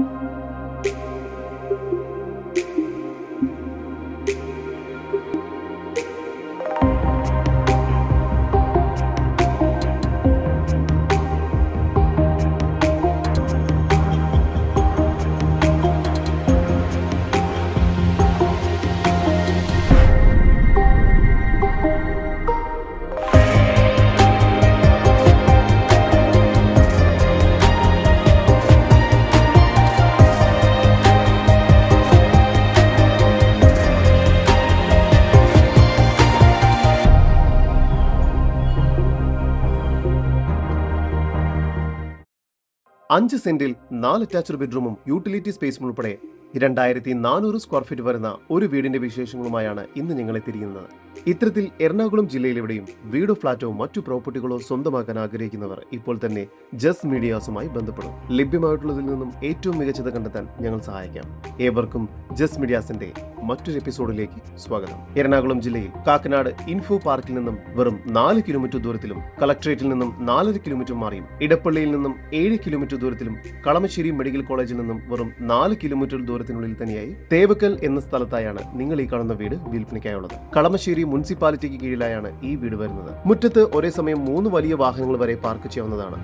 അഞ്ച് സെന്റിൽ നാല് അറ്റാച്ച്ഡ് ബെഡ്റൂമും യൂട്ടിലിറ്റി സ്പേസും ഉൾപ്പെടെ രണ്ടായിരത്തി നാനൂറ് സ്ക്വയർ ഫീറ്റ് വരുന്ന ഒരു വീടിന്റെ വിശേഷങ്ങളുമായാണ് ഇന്ന് ഞങ്ങൾ എത്തിയിരിക്കുന്നത് ഇത്തരത്തിൽ എറണാകുളം ജില്ലയിലെവിടെയും വീടോ ഫ്ളാറ്റോ മറ്റു പ്രോപ്പർട്ടികളോ സ്വന്തമാക്കാൻ ആഗ്രഹിക്കുന്നവർ ഇപ്പോൾ തന്നെ ജസ് മീഡിയാസുമായി ബന്ധപ്പെടും ലഭ്യമായിട്ടുള്ളതിൽ നിന്നും ഏറ്റവും മികച്ചത് കണ്ടെത്താൻ ഞങ്ങൾ സഹായിക്കാം ഏവർക്കും ജസ് മീഡിയാസിന്റെ മറ്റൊരു എപ്പിസോഡിലേക്ക് സ്വാഗതം എറണാകുളം ജില്ലയിൽ കാക്കനാട് ഇൻഫോ പാർക്കിൽ നിന്നും വെറും നാല് കിലോമീറ്റർ ദൂരത്തിലും കളക്ടറേറ്റിൽ നിന്നും നാലര കിലോമീറ്റർ മാറിയും ഇടപ്പള്ളിയിൽ നിന്നും ഏഴ് കിലോമീറ്റർ ദൂരത്തിലും കളമശ്ശേരി മെഡിക്കൽ കോളേജിൽ നിന്നും വെറും നാല് കിലോമീറ്റർ ദൂരത്തിനുള്ളിൽ തന്നെയായി തേവക്കൽ എന്ന സ്ഥലത്തായാണ് നിങ്ങൾ ഈ കാണുന്ന വീട് വിൽപ്പനയ്ക്കായുള്ളത് കളമശ്ശേരി മുനിസിപ്പാലിറ്റിക്ക് കീഴിലായാണ് ഈ വീട് വരുന്നത് മുറ്റത്ത് ഒരേ സമയം മൂന്ന് വലിയ വാഹനങ്ങൾ വരെ പാർക്ക് ചെയ്യാവുന്നതാണ്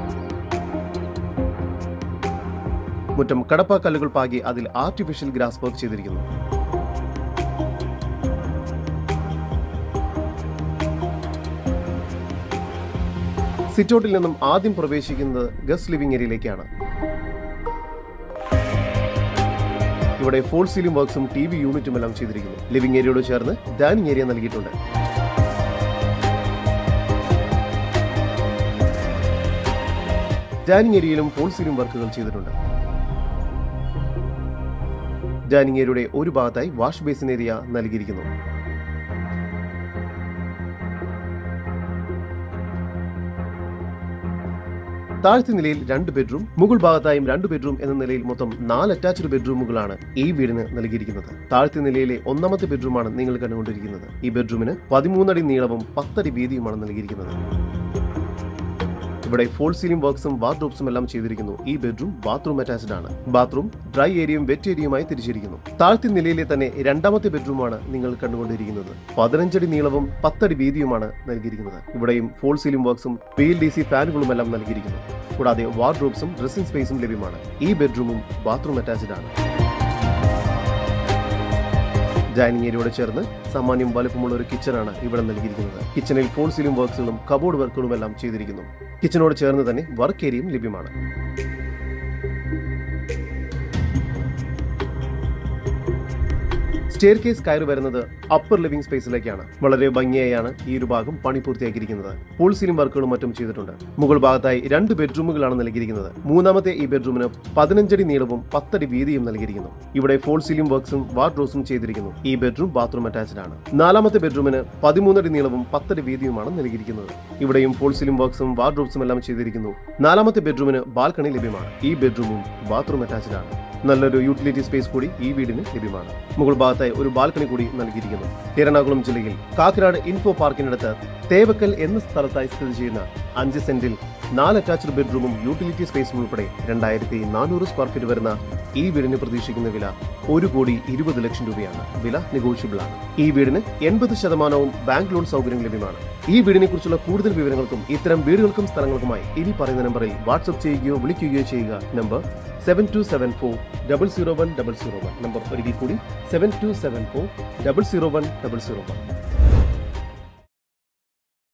മുറ്റം കടപ്പ കല്ലുകൾ പാകി അതിൽ ആർട്ടിഫിഷ്യൽ ഗ്രാസ് വർക്ക് ചെയ്തിരിക്കുന്നു സിറ്റൗട്ടിൽ നിന്നും ആദ്യം പ്രവേശിക്കുന്നത് ഗസ്റ്റ് ലിവിംഗ് ഏരിയയിലേക്കാണ് ഇവിടെ ഫോൾ സീലിംഗ് വർക്ക്സും ടി വി യൂണിറ്റും എല്ലാം ചെയ്തിരിക്കുന്നു ലിവിംഗ് ഏരിയയോട് ചേർന്ന് ഡൈനിങ് ഏരിയ നൽകിയിട്ടുണ്ട് ഡൈനിങ് ഏരിയയിലും ഫോൾ സീലിംഗ് വർക്കുകൾ ചെയ്തിട്ടുണ്ട് ഡൈനിങ് ഏരിയയുടെ ഒരു ഭാഗത്തായി വാഷ് ബേസിൻ ഏരിയ നൽകിയിരിക്കുന്നു താഴത്തെ നിലയിൽ രണ്ട് ബെഡ്റൂം മുകൾ ഭാഗത്തായും രണ്ട് ബെഡ്റൂം എന്ന നിലയിൽ മൊത്തം നാല് അറ്റാച്ച്ഡ് ബെഡ്റൂമുകളാണ് ഈ വീടിന് നൽകിയിരിക്കുന്നത് താഴത്തെ നിലയിലെ ഒന്നാമത്തെ ബെഡ്റൂമാണ് നിങ്ങൾ കണ്ടുകൊണ്ടിരിക്കുന്നത് ഈ ബെഡ്റൂമിന് പതിമൂന്നടി നീളവും പത്തടി വീതിയുമാണ് നൽകിയിരിക്കുന്നത് ഇവിടെ ഫോൾ സീലിംഗ് വർക്ക്സും വാർഡ്രോബ്സും എല്ലാം ചെയ്തിരിക്കുന്നു ഈ ബെഡ്റൂം ബാത്റൂം അറ്റാച്ച്ഡ് ആണ് ബാത്റൂം ഡ്രൈ ഏരിയയും വെറ്റ് ഏരിയയുമായി തിരിച്ചിരിക്കുന്നു താഴത്തെ നിലയിലെ തന്നെ രണ്ടാമത്തെ ബെഡ്റൂമാണ് നിങ്ങൾ കണ്ടുകൊണ്ടിരിക്കുന്നത് പതിനഞ്ചടി നീളവും പത്തടി വീതിയുമാണ് നൽകിയിരിക്കുന്നത് ഇവിടെയും ഫോൾ സീലിംഗ് വർക്ക്സും പി എൽ ഡി സി ഫാനുകളും എല്ലാം നൽകിയിരിക്കുന്നു കൂടാതെ വാർഡ്രോബ്സും ഡ്രസ്സിംഗ് സ്പേസും ലഭ്യമാണ് ഈ ബെഡ്റൂമും ബാത്റൂം അറ്റാച്ച്ഡ് ആണ് ഡൈനിങ് ഏരിയയോട് ചേർന്ന് സാമാന്യം വലുപ്പമുള്ള ഒരു കിച്ചണാണ് ഇവിടെ നൽകിയിരിക്കുന്നത് കിച്ചണിൽ ഫോൾ സീലിംഗ് വർക്ക്സുകളും കബോർഡ് വർക്കുകളും എല്ലാം ചെയ്തിരിക്കുന്നു കിച്ചണോട് ചേർന്ന് തന്നെ വർക്ക് ഏരിയയും ലഭ്യമാണ് സ്റ്റെയർ കേസ് കയറി വരുന്നത് അപ്പർ ലിവിംഗ് സ്പേസിലേക്കാണ് വളരെ ഭംഗിയായാണ് ഈ ഒരു ഭാഗം പണി പൂർത്തിയാക്കിയിരിക്കുന്നത് പൂൾ സീലിംഗ് വർക്കുകളും മറ്റും ചെയ്തിട്ടുണ്ട് മുകൾ ഭാഗത്തായി രണ്ട് ബെഡ്റൂമുകളാണ് നൽകിയിരിക്കുന്നത് മൂന്നാമത്തെ ഈ ബെഡ്റൂമിന് പതിനഞ്ചടി നീളവും പത്തടി വീതിയും നൽകിയിരിക്കുന്നു ഇവിടെ ഫോൾ സീലിംഗ് വർക്ക്സും വാർഡ്രോസും ചെയ്തിരിക്കുന്നു ഈ ബെഡ്റൂം ബാത്റൂം അറ്റാച്ച്ഡ് ആണ് നാലാമത്തെ ബെഡ്റൂമിന് പതിമൂന്നടി നീളവും പത്തടി വീതിയുമാണ് നൽകിയിരിക്കുന്നത് ഇവിടെയും ഫോൾ സീലിംഗ് വർക്ക്സും വാർഡ്രോബ്സും എല്ലാം ചെയ്തിരിക്കുന്നു നാലാമത്തെ ബെഡ്റൂമിന് ബാൽക്കണി ലഭ്യമാണ് ഈ ബെഡ്റൂമും ബാത്റൂം അറ്റാച്ച്ഡ് ആണ് നല്ലൊരു യൂട്ടിലിറ്റി സ്പേസ് കൂടി ഈ വീടിന് ലഭ്യമാണ് മുകൾ ഭാഗത്തായി ഒരു ബാൽക്കണി കൂടി നൽകിയിരിക്കുന്നു എറണാകുളം ജില്ലയിൽ കാക്കനാട് ഇൻഫോ പാർക്കിനടുത്ത് തേവക്കൽ എന്ന സ്ഥലത്തായി സ്ഥിതി ചെയ്യുന്ന അഞ്ച് സെന്റിൽ നാല് അറ്റാച്ച്ഡ് ബെഡ്റൂമും യൂട്ടിലിറ്റി സ്പേസും ഉൾപ്പെടെ രണ്ടായിരത്തി നാനൂറ് സ്ക്വയർ ഫീറ്റ് വരുന്ന ഈ വീടിന് പ്രതീക്ഷിക്കുന്ന വില ഒരു കോടി ഇരുപത് ലക്ഷം രൂപയാണ് വില നെഗോഷ്യബിൾ ആണ് ഈ വീടിന് എൺപത് ശതമാനവും ബാങ്ക് ലോൺ സൗകര്യം ലഭ്യമാണ് ഈ വീടിനെ കുറിച്ചുള്ള കൂടുതൽ വിവരങ്ങൾക്കും ഇത്തരം വീടുകൾക്കും സ്ഥലങ്ങൾക്കുമായി ഇനി പറയുന്ന നമ്പറിൽ വാട്സ്ആപ്പ് ചെയ്യുകയോ വിളിക്കുകയോ ചെയ്യുക number seven two seven four double zero one double zero one number ഒരിക്കൽ കൂടി seven two seven four double zero one double zero one